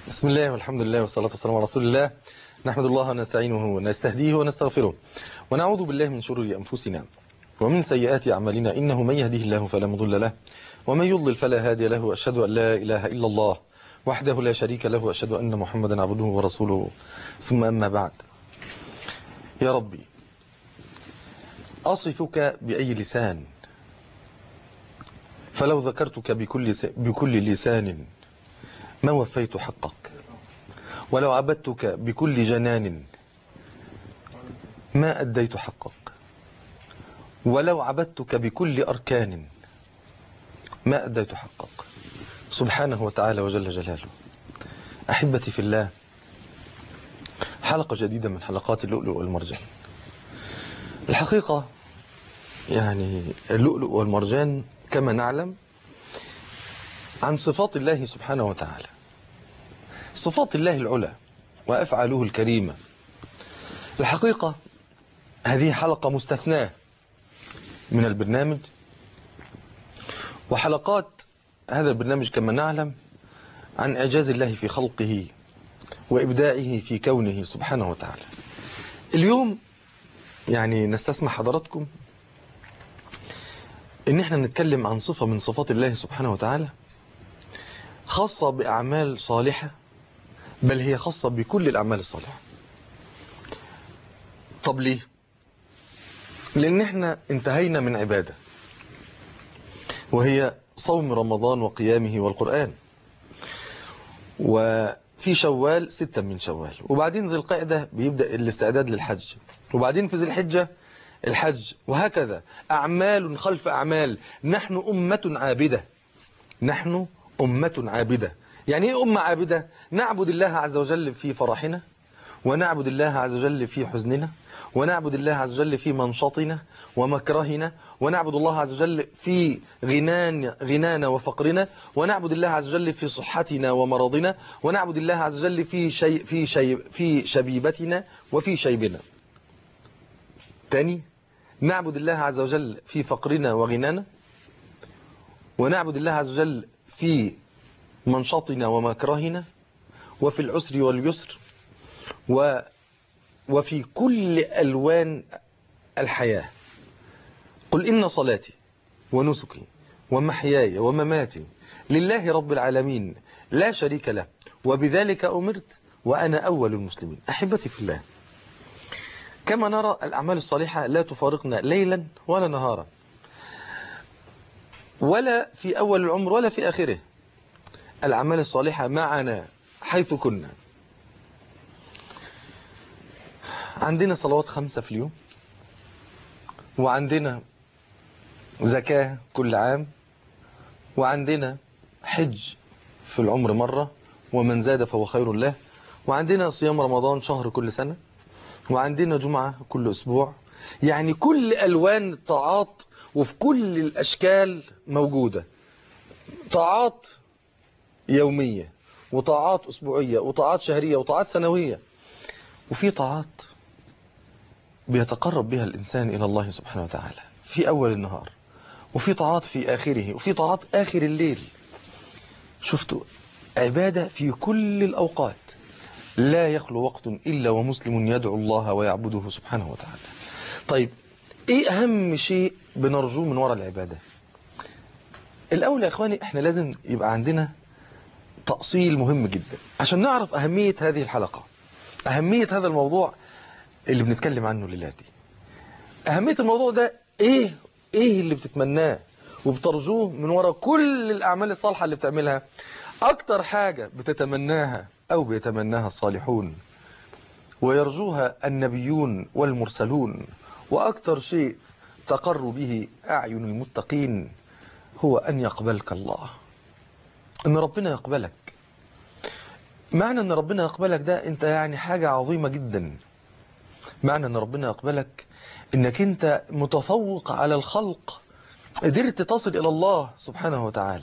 بسم الله والحمد لله والصلاة والسلام على رسول الله نحمد الله ونستعينه ونستهديه ونستغفره ونعوذ بالله من شرور أنفسنا ومن سيئات أعمالنا إنه من يهده الله فلا مضل له ومن يضلل فلا هادي له وأشهد أن لا إله إلا الله وحده لا شريك له وأشهد أن محمدا عبده ورسوله ثم أما بعد يا ربي أصفك بأي لسان فلو ذكرتك بكل, س... بكل لسان ما وفيت حقك ولو عبدتك بكل جنان ما أديت حقك ولو عبدتك بكل أركان ما أديت حقك سبحانه وتعالى وجل جلاله أحبتي في الله حلقة جديدة من حلقات اللؤلؤ والمرجان الحقيقة يعني اللؤلؤ والمرجان كما نعلم عن صفات الله سبحانه وتعالى صفات الله العلى وأفعاله الكريمة الحقيقة هذه حلقة مستثناة من البرنامج وحلقات هذا البرنامج كما نعلم عن إعجاز الله في خلقه وإبداعه في كونه سبحانه وتعالى اليوم يعني نستسمح حضراتكم ان احنا نتكلم عن صفة من صفات الله سبحانه وتعالى خاصة بأعمال صالحة بل هي خاصة بكل الأعمال الصالحة طب ليه لأن احنا انتهينا من عبادة وهي صوم رمضان وقيامه والقرآن وفي شوال ستة من شوال وبعدين ذي القعدة بيبدأ الاستعداد للحج وبعدين في ذي الحجة الحج وهكذا أعمال خلف أعمال نحن أمة عابدة نحن أمة عابدة يعني إيه أمة عابدة نعبد الله عز وجل في فرحنا ونعبد الله عز وجل في حزننا ونعبد الله عز وجل في منشطنا ومكرهنا ونعبد الله عز وجل في غنان غنانا وفقرنا ونعبد الله عز وجل في صحتنا ومرضنا ونعبد الله عز وجل في شيء في شيء في شبيبتنا وفي شيبنا تاني نعبد الله عز وجل في فقرنا وغنانا ونعبد الله عز وجل في منشطنا ومكرهنا وفي العسر واليسر و وفي كل ألوان الحياة قل إن صلاتي ونسكي ومحياي ومماتي لله رب العالمين لا شريك له وبذلك أمرت وأنا أول المسلمين أحبتي في الله كما نرى الأعمال الصالحة لا تفارقنا ليلا ولا نهارا ولا في أول العمر ولا في آخره الأعمال الصالحة معنا حيث كنا عندنا صلوات خمسة في اليوم وعندنا زكاة كل عام وعندنا حج في العمر مرة ومن زاد فهو خير له وعندنا صيام رمضان شهر كل سنة وعندنا جمعة كل أسبوع يعني كل ألوان الطاعات وفي كل الأشكال موجودة طاعات يومية وطاعات أسبوعية وطاعات شهرية وطاعات سنوية وفي طاعات بيتقرب بها الإنسان إلى الله سبحانه وتعالى في أول النهار وفي طاعات في آخره وفي طاعات آخر الليل شفتوا عبادة في كل الأوقات لا يخلو وقت إلا ومسلم يدعو الله ويعبده سبحانه وتعالى طيب إيه أهم شيء بنرجوه من وراء العبادة الأول يا إخواني إحنا لازم يبقى عندنا تأصيل مهم جدا عشان نعرف أهمية هذه الحلقة أهمية هذا الموضوع اللي بنتكلم عنه للاتي أهمية الموضوع ده إيه إيه اللي بتتمناه وبترجوه من وراء كل الأعمال الصالحة اللي بتعملها أكتر حاجة بتتمناها أو بيتمناها الصالحون ويرجوها النبيون والمرسلون وأكتر شيء تقر به أعين المتقين هو أن يقبلك الله أن ربنا يقبلك معنى أن ربنا يقبلك ده أنت يعني حاجة عظيمة جدا معنى أن ربنا يقبلك أنك أنت متفوق على الخلق قدرت تصل إلى الله سبحانه وتعالى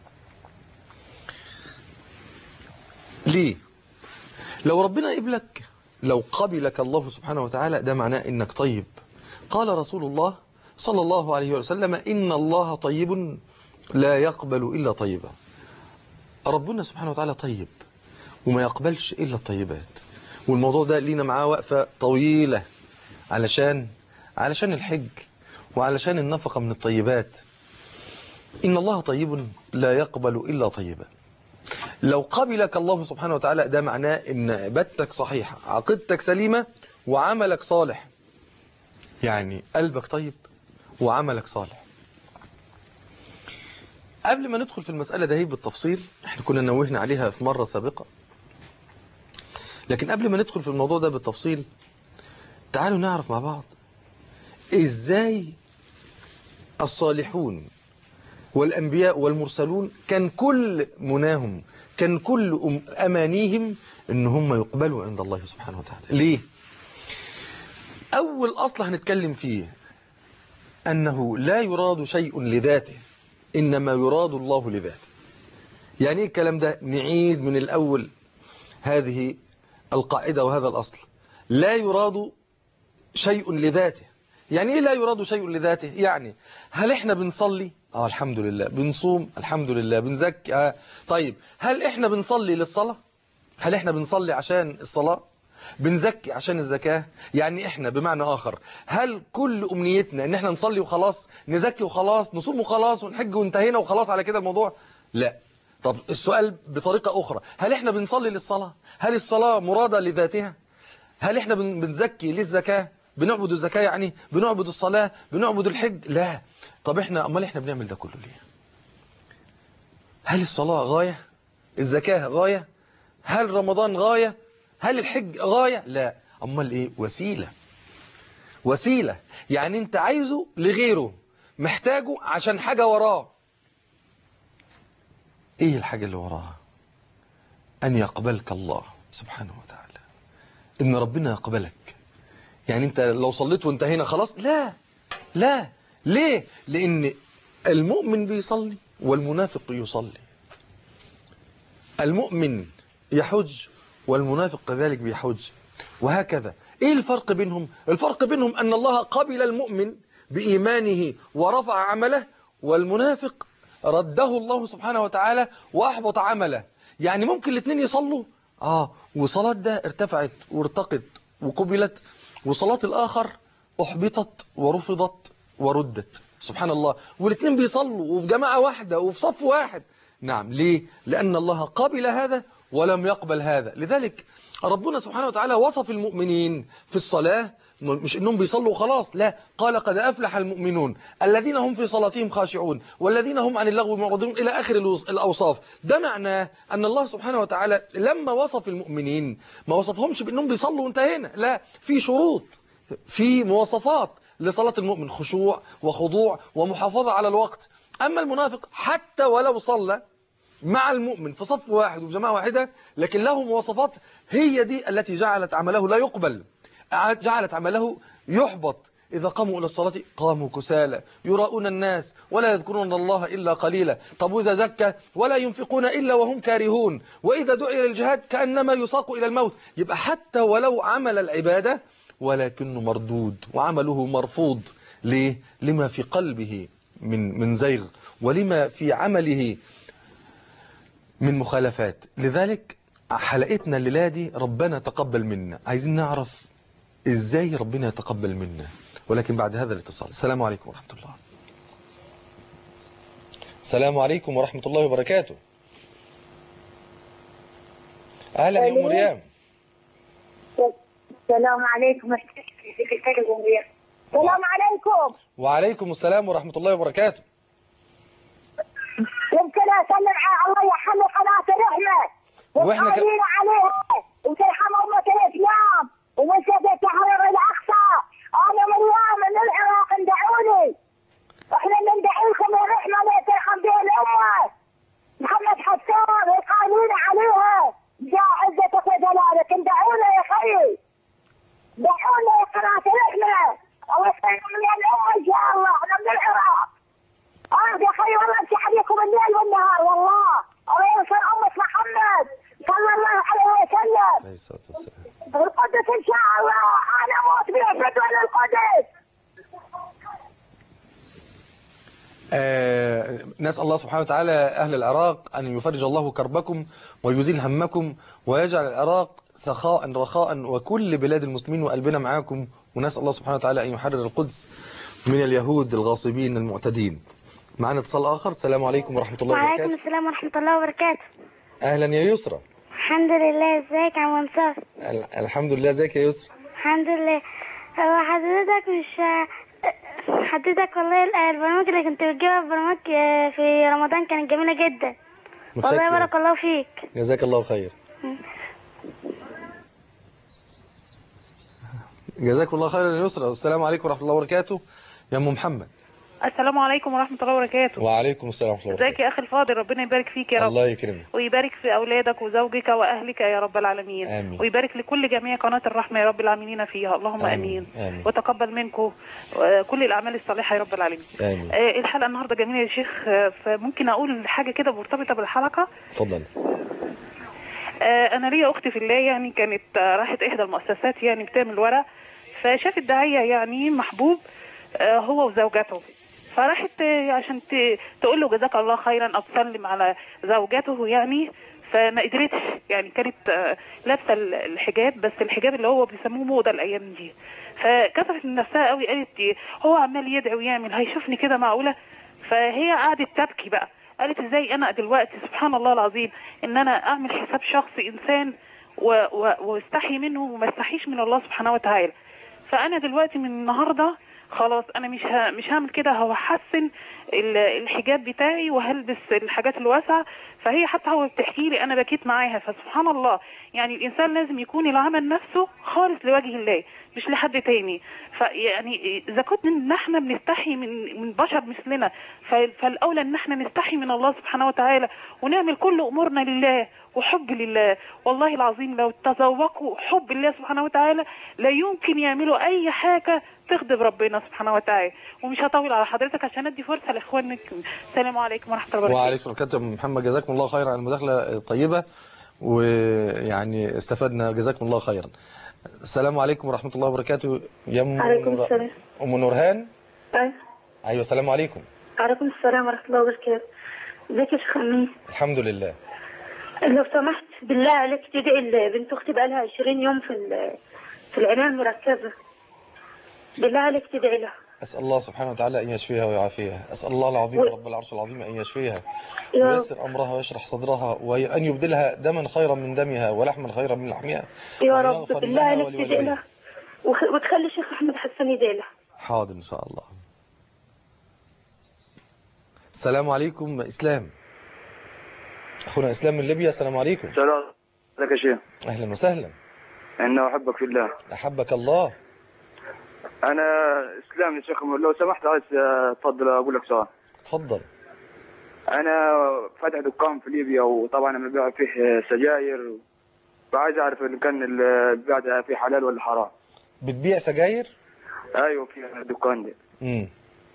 ليه لو ربنا قبلك لو قبلك الله سبحانه وتعالى ده معناه انك طيب قال رسول الله صلى الله عليه وسلم إن الله طيب لا يقبل إلا طيبا ربنا سبحانه وتعالى طيب وما يقبلش إلا الطيبات والموضوع ده لينا معاه وقفة طويلة علشان علشان الحج وعلشان النفقة من الطيبات إن الله طيب لا يقبل إلا طيبا لو قبلك الله سبحانه وتعالى ده معناه إن عبادتك صحيحة عقيدتك سليمة وعملك صالح يعني قلبك طيب وعملك صالح قبل ما ندخل في المسألة ده بالتفصيل احنا كنا نوهنا عليها في مرة سابقة لكن قبل ما ندخل في الموضوع ده بالتفصيل تعالوا نعرف مع بعض ازاي الصالحون والأنبياء والمرسلون كان كل مناهم كان كل أمانيهم ان هم يقبلوا عند الله سبحانه وتعالى ليه؟ أول أصل هنتكلم فيه أنه لا يراد شيء لذاته إنما يراد الله لذاته يعني إيه الكلام ده نعيد من الأول هذه القاعدة وهذا الأصل لا يراد شيء لذاته يعني إيه لا يراد شيء لذاته يعني هل إحنا بنصلي آه الحمد لله بنصوم الحمد لله بنزكي آه طيب هل إحنا بنصلي للصلاة هل إحنا بنصلي عشان الصلاة بنزكي عشان الزكاة يعني احنا بمعنى اخر هل كل امنيتنا ان احنا نصلي وخلاص نزكي وخلاص نصوم وخلاص ونحج وانتهينا وخلاص على كده الموضوع لا طب السؤال بطريقة اخرى هل احنا بنصلي للصلاة هل الصلاة مرادة لذاتها هل احنا بنزكي للزكاة بنعبد الزكاة يعني بنعبد الصلاة بنعبد الحج لا طب احنا امال احنا بنعمل ده كله ليه هل الصلاة غاية الزكاة غاية هل رمضان غاية هل الحج غاية لا امال ايه وسيلة وسيلة يعني انت عايزه لغيره محتاجه عشان حاجة وراه ايه الحاجة اللي وراها ان يقبلك الله سبحانه وتعالى ان ربنا يقبلك يعني انت لو صليت وانتهينا خلاص لا لا ليه لان المؤمن بيصلي والمنافق يصلي المؤمن يحج والمنافق كذلك بيحج وهكذا ايه الفرق بينهم الفرق بينهم ان الله قبل المؤمن بإيمانه ورفع عمله والمنافق رده الله سبحانه وتعالى وأحبط عمله يعني ممكن الاثنين يصلوا آه وصلاة ده ارتفعت وارتقت وقبلت وصلاة الآخر أحبطت ورفضت وردت سبحان الله والاثنين بيصلوا وفي جماعة واحدة وفي صف واحد نعم ليه؟ لأن الله قبل هذا ولم يقبل هذا لذلك ربنا سبحانه وتعالى وصف المؤمنين في الصلاة مش انهم بيصلوا وخلاص لا قال قد افلح المؤمنون الذين هم في صلاتهم خاشعون والذين هم عن اللغو معرضون الى اخر الاوصاف ده معناه ان الله سبحانه وتعالى لما وصف المؤمنين ما وصفهمش بانهم بيصلوا وانتهينا لا في شروط في مواصفات لصلاة المؤمن خشوع وخضوع ومحافظة على الوقت اما المنافق حتى ولو صلى مع المؤمن في صف واحد وفي جماعة واحدة لكن له مواصفات هي دي التي جعلت عمله لا يقبل جعلت عمله يحبط إذا قاموا إلى الصلاة قاموا كسالى يراؤون الناس ولا يذكرون الله إلا قليلا طب وإذا زكى ولا ينفقون إلا وهم كارهون وإذا دعي إلى الجهاد كأنما يساق إلى الموت يبقى حتى ولو عمل العبادة ولكنه مردود وعمله مرفوض ليه؟ لما في قلبه من من زيغ ولما في عمله من مخالفات لذلك حلقتنا الليلة دي ربنا تقبل منا عايزين نعرف ازاي ربنا يتقبل منا ولكن بعد هذا الاتصال السلام عليكم ورحمة الله السلام عليكم ورحمة الله وبركاته أهلا يا أم مريم السلام عليكم السلام عليكم وعليكم السلام ورحمة الله وبركاته يمكن اسلم على الله يحمي قناه الرحمه واحنا ك... وقاعدين عليها وترحم امه الاسلام ومسجد التحرير الاقصى انا مريم من العراق ندعوني احنا ندعي لكم الرحمه اللي ترحم بها الامه محمد حسان وقاعدين عليها جاء عزتك وجلالك ندعونا يا خيي دعونا يا قناه الرحمه الله يسلم من الامه ان شاء الله احنا من العراق اه يا خي والله امسح عليكم الليل والنهار والله الله ينصر امة محمد صلى الله عليه وسلم عليه الصلاة والسلام القدس ان شاء الله انا موت بيه فدوى للقدس آه نسأل الله سبحانه وتعالى أهل العراق أن يفرج الله كربكم ويزيل همكم ويجعل العراق سخاء رخاء وكل بلاد المسلمين وقلبنا معاكم ونسأل الله سبحانه وتعالى أن يحرر القدس من اليهود الغاصبين المعتدين معنا اتصال آخر السلام عليكم ورحمة الله وعليكم وبركاته السلام ورحمة الله وبركاته أهلا يا يسرى الحمد لله ازيك يا عم منصور ال- الحمد لله ازيك يا يسرى الحمد لله هو حضرتك مش حضرتك والله ال- البرامج اللي كنت بتجيبها في برامج آه، في رمضان كانت جميلة جدا والله متشكر بارك الله فيك جزاك الله خير جزاك الله خيرا يا يسرى والسلام عليكم ورحمة الله وبركاته يا أم محمد السلام عليكم ورحمة الله وبركاته وعليكم السلام ورحمة الله ازيك يا اخي الفاضل ربنا يبارك فيك يا رب الله يكرمك ويبارك في اولادك وزوجك واهلك يا رب العالمين آمين. ويبارك لكل جميع قناة الرحمة يا رب العالمين فيها اللهم آمين. امين, آمين. وتقبل منكم آه، كل الاعمال الصالحة يا رب العالمين آمين آه، الحلقة النهاردة جميلة يا شيخ آه، فممكن اقول حاجة كده مرتبطة بالحلقة اتفضل آه، انا ليا اختي في الله يعني كانت آه، راحت احدى المؤسسات يعني بتعمل ورق فشافت داعيه يعني محبوب آه، هو وزوجته فراحت آه، عشان ت- تقول له جزاك الله خيرا او تسلم على زوجته يعني فما قدرتش يعني كانت آه، لابسه ال- الحجاب بس الحجاب اللي هو بيسموه موضه الايام دي فكسفت من نفسها قوي قالت هو عمال يدعي ويعمل هيشوفني كده معقوله فهي قعدت تبكي بقى قالت ازاي انا دلوقتي سبحان الله العظيم ان انا اعمل حساب شخص انسان و- و- واستحي منه وما استحيش من الله سبحانه وتعالى فانا دلوقتي من النهارده خلاص انا مش ه... مش هعمل كده هحسن ال- الحجاب بتاعي وهلبس الحاجات الواسعه فهي حتى هو بتحكي لي انا بكيت معاها فسبحان الله يعني الانسان لازم يكون العمل نفسه خالص لوجه الله مش لحد تاني فيعني اذا كنا ان احنا بنستحي من من بشر مثلنا ف- فالاولى ان احنا نستحي من الله سبحانه وتعالى ونعمل كل امورنا لله وحب لله والله العظيم لو تذوقوا حب الله سبحانه وتعالى لا يمكن يعملوا اي حاجه تغضب ربنا سبحانه وتعالى ومش هطول على حضرتك عشان ادي فرصه لاخوانك السلام عليكم ورحمه الله وبركاته وعليكم البركاته يا أم محمد جزاكم الله خيرا على المداخلة الطيبة ويعني استفدنا جزاكم الله خيرا السلام عليكم ورحمة الله وبركاته يا أم عليكم نور- السلام أم نورهان أيوة. أيوة السلام عليكم عليكم السلام ورحمة الله وبركاته ازيك يا شيخ أمين الحمد لله لو سمحت بالله عليك تدعي ل- بنت أختي بقالها 20 يوم في ال- في العناية المركزة بالله عليك تدعي لها أسأل الله سبحانه وتعالى أن يشفيها ويعافيها أسأل الله العظيم رب العرش العظيم أن يشفيها يا رب ويسر أمرها ويشرح صدرها وأن يبدلها دما خيرا من دمها ولحما خيرا من لحمها يا وأن رب يغفر بالله لها عليك تدعي ولوالديها. لها وخ- وتخلي الشيخ أحمد حسن يدعي لها حاضر إن شاء الله السلام عليكم إسلام أخونا إسلام من ليبيا السلام عليكم سلام ازيك يا شيخ أهلا وسهلا انه احبك في الله أحبك الله انا اسلام يا شيخ لو سمحت عايز اتفضل اقول لك سؤال تفضل انا فاتح دكان في ليبيا وطبعا انا ببيع فيه سجاير فعايز اعرف ان كان البيع ده فيه حلال ولا حرام بتبيع سجاير ايوه في الدكان ده امم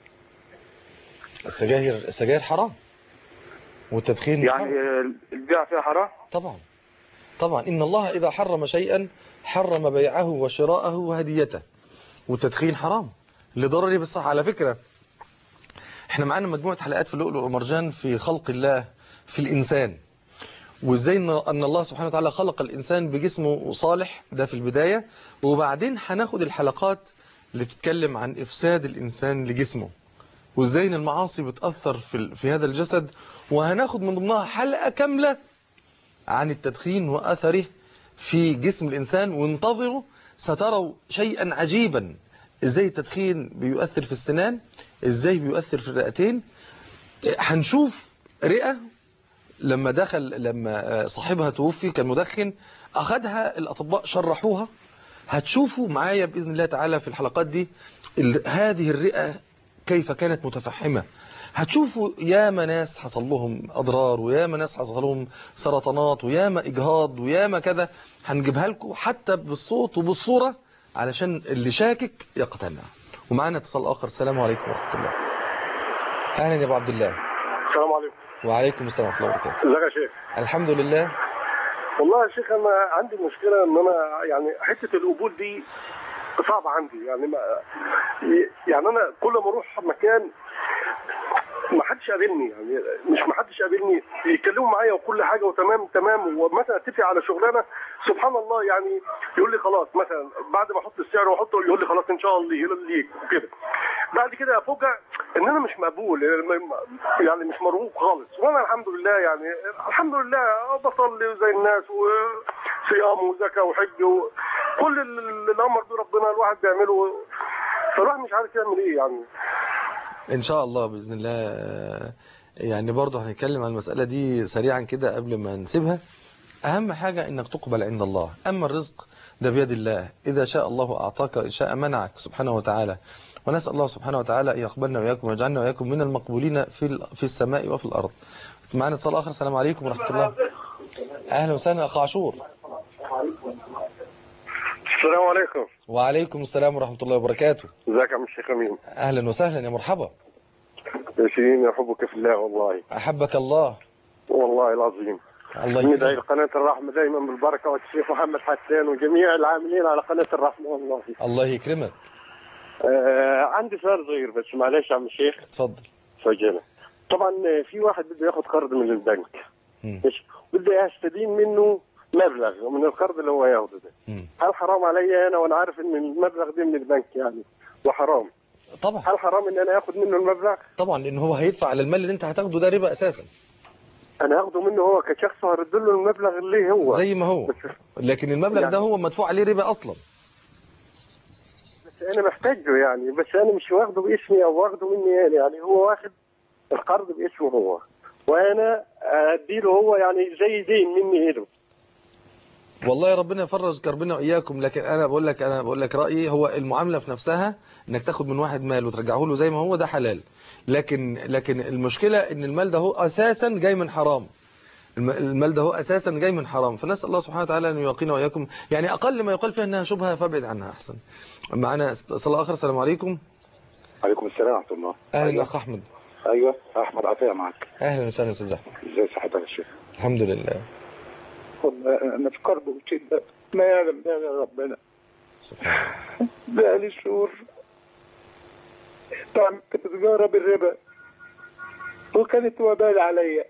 السجاير السجاير حرام والتدخين يعني حرام. البيع فيها حرام طبعا طبعا إن الله إذا حرم شيئا حرم بيعه وشراءه وهديته والتدخين حرام لضرره بالصحة على فكرة احنا معانا مجموعة حلقات في اللؤلؤ والمرجان في خلق الله في الإنسان وازاي ان أن الله سبحانه وتعالى خلق الإنسان بجسمه صالح ده في البداية وبعدين هناخد الحلقات اللي بتتكلم عن إفساد الإنسان لجسمه وازاي ان المعاصي بتأثر في, ال- في هذا الجسد وهناخد من ضمنها حلقة كاملة عن التدخين وأثره في جسم الإنسان وانتظروا ستروا شيئا عجيبا ازاي التدخين بيؤثر في السنان ازاي بيؤثر في الرئتين هنشوف رئة لما دخل لما صاحبها توفي كان مدخن أخذها الأطباء شرحوها هتشوفوا معايا بإذن الله تعالى في الحلقات دي ال- هذه الرئة كيف كانت متفحمة هتشوفوا ياما ناس حصل لهم أضرار وياما ناس حصل لهم سرطانات وياما إجهاض وياما كذا هنجيبها لكم حتى بالصوت وبالصورة علشان اللي شاكك يقتنع ومعانا اتصال آخر السلام عليكم ورحمة الله أهلا يا أبو عبد الله السلام عليكم وعليكم السلام ورحمة الله وبركاته ازيك يا شيخ الحمد لله والله يا شيخ انا عندي مشكله ان انا يعني حته القبول دي صعبه عندي يعني ما يعني انا كل ما اروح مكان ما حدش قابلني يعني مش ما حدش قابلني يتكلموا معايا وكل حاجه وتمام تمام ومثلا اتفق على شغلانه سبحان الله يعني يقول لي خلاص مثلا بعد ما احط السعر واحطه يقول لي خلاص ان شاء الله ليك وكده بعد كده افوجئ ان انا مش مقبول يعني مش مرغوب خالص وانا الحمد لله يعني الحمد لله بصلي زي الناس وصيام وزكاه وحج وكل اللي امر به ربنا الواحد بيعمله فالواحد مش عارف يعمل ايه يعني ان شاء الله باذن الله آه، يعني برضه هنتكلم عن المساله دي سريعا كده قبل ما نسيبها اهم حاجه انك تقبل عند الله اما الرزق ده بيد الله اذا شاء الله اعطاك ان شاء منعك سبحانه وتعالى ونسال الله سبحانه وتعالى ان يقبلنا واياكم ويجعلنا واياكم من المقبولين في ال- في السماء وفي الارض معنا اتصال اخر السلام عليكم ورحمه الله اهلا وسهلا اخ عاشور السلام عليكم وعليكم السلام ورحمه الله وبركاته ازيك يا عم الشيخ امين اهلا وسهلا يا مرحبا يا شيرين يحبك في الله والله احبك الله والله العظيم الله ندعي يكرمك لقناة الرحمة دايما بالبركة والشيخ محمد حسان وجميع العاملين على قناة الرحمة والله الله يكرمك آه عندي سؤال صغير بس معلش يا عم الشيخ اتفضل سجلة طبعا آه، في واحد بده ياخد قرض من البنك مم. مش بده يستدين منه مبلغ من القرض اللي هو ياخده ده مم. هل حرام علي انا وانا عارف ان المبلغ ده من البنك يعني وحرام طبعا هل حرام ان انا اخد منه المبلغ طبعا لان هو هيدفع على المال اللي انت هتاخده ده ربا اساسا انا هاخده منه هو كشخص وهرد له المبلغ اللي هو زي ما هو بس لكن المبلغ يعني- ده هو مدفوع عليه ربا اصلا بس انا محتاجه يعني بس انا مش واخده باسمي او واخده مني انا يعني هو واخد القرض باسمه هو وانا اديله هو يعني زي دين مني له والله يا ربنا يفرج كربنا واياكم لكن انا بقول لك انا بقول لك رايي هو المعامله في نفسها انك تاخد من واحد مال وترجعه له زي ما هو ده حلال لكن لكن المشكله ان المال ده هو اساسا جاي من حرام الم- المال ده هو اساسا جاي من حرام فنسال الله سبحانه وتعالى ان يقينا واياكم يعني اقل ما يقال فيها انها شبهه فابعد عنها احسن معنا صلاه اخر السلام عليكم عليكم السلام ورحمة الله اهلا أيوة. اخ احمد أيوة أحمد عطية معك اهلا وسهلا يا استاذ احمد إزاي صحتك يا شيخ الحمد لله والله أنا في كرب وشدة ما يعلم بها غير ربنا سبحان الله بقالي شهور تعمل تجارة بالربا وكانت وبال عليا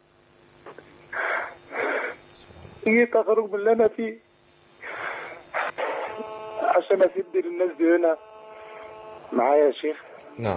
جيت أخرج من اللي أنا فيه عشان أسد للناس دي هنا معايا يا شيخ نعم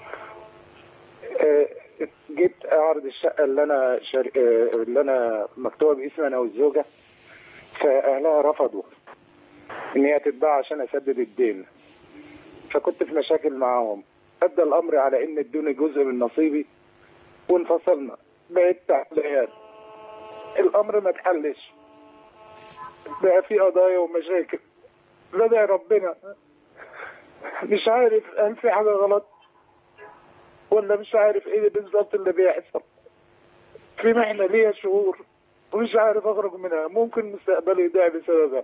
آه، جيت اعرض الشقه اللي انا شر... آه، اللي انا مكتوبه باسمي انا والزوجه فاهلها رفضوا ان هي تتباع عشان اسدد الدين فكنت في مشاكل معاهم ادى الامر على ان ادوني جزء من نصيبي وانفصلنا بقيت تعبان الامر ما اتحلش بقى في قضايا ومشاكل بدعي ربنا مش عارف هل في حاجه غلط ولا مش عارف ايه بالظبط اللي بيحصل في محنه ليا شهور ومش عارف اخرج منها ممكن مستقبلي يضيع بسببها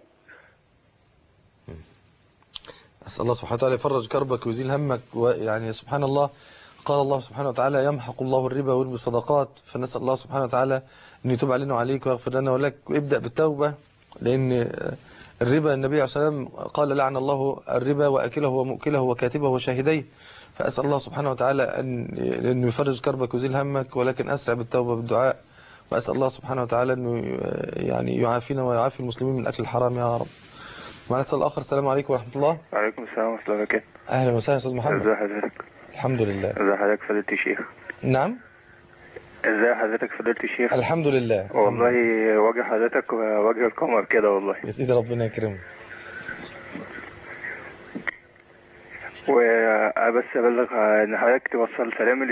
أسأل الله سبحانه وتعالى يفرج كربك ويزيل همك ويعني سبحان الله قال الله سبحانه وتعالى يمحق الله الربا ويربي الصدقات فنسأل الله سبحانه وتعالى أن يتوب علينا وعليك ويغفر لنا ولك وابدأ بالتوبة لأن الربا النبي عليه الصلاة والسلام قال لعن الله الربا وأكله ومؤكله وكاتبه وشاهديه فأسأل الله سبحانه وتعالى أن أن يفرج كربك ويزيل همك ولكن أسرع بالتوبة بالدعاء وأسأل الله سبحانه وتعالى أنه يعني يعافينا ويعافي المسلمين من أكل الحرام يا رب معنا اتصال آخر السلام عليكم ورحمة الله وعليكم السلام ورحمة الله وبركاته أهلا وسهلا أستاذ محمد ازي حضرتك الحمد لله ازي حضرتك فضيلة الشيخ نعم ازي حضرتك فضيلة الشيخ الحمد لله والله وجه حضرتك وجه القمر كده والله يا سيدي ربنا يكرمك وبس ابلغ ان حضرتك توصل سلامي